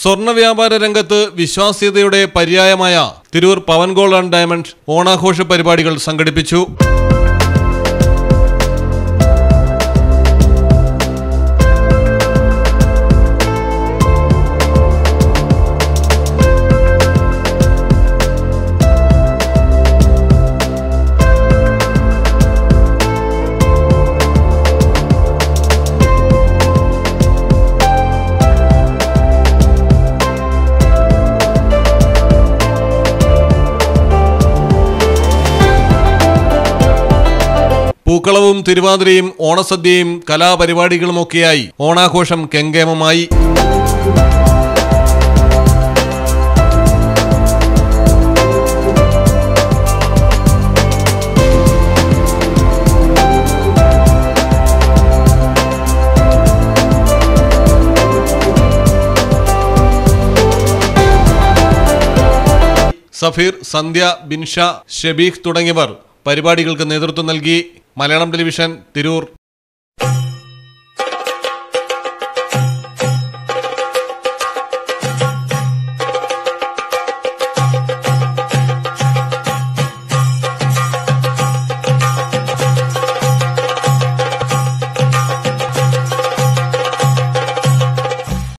സ്വർണ്ണ വ്യാപാര രംഗത്ത് വിശ്വാസ്യതയുടെ പര്യായമായ Tirur Pavan gold and diamond ഓണാഘോഷ പരിപാടികൾ സംഘടിപ്പിച്ചു പൂക്കളവും തിരുവാതിരയും ഓണസദ്യയും കലാപരിപാടികളുമൊക്കെയായി ഓണാഘോഷം കെങ്കേമമായി സഫീർ സന്ധ്യ ബിൻഷ ഷെബീഖ് തുടങ്ങിയവർ പരിപാടികൾക്ക് നേതൃത്വം നൽകി മലയാളം ടെലിവിഷൻ തിരൂർ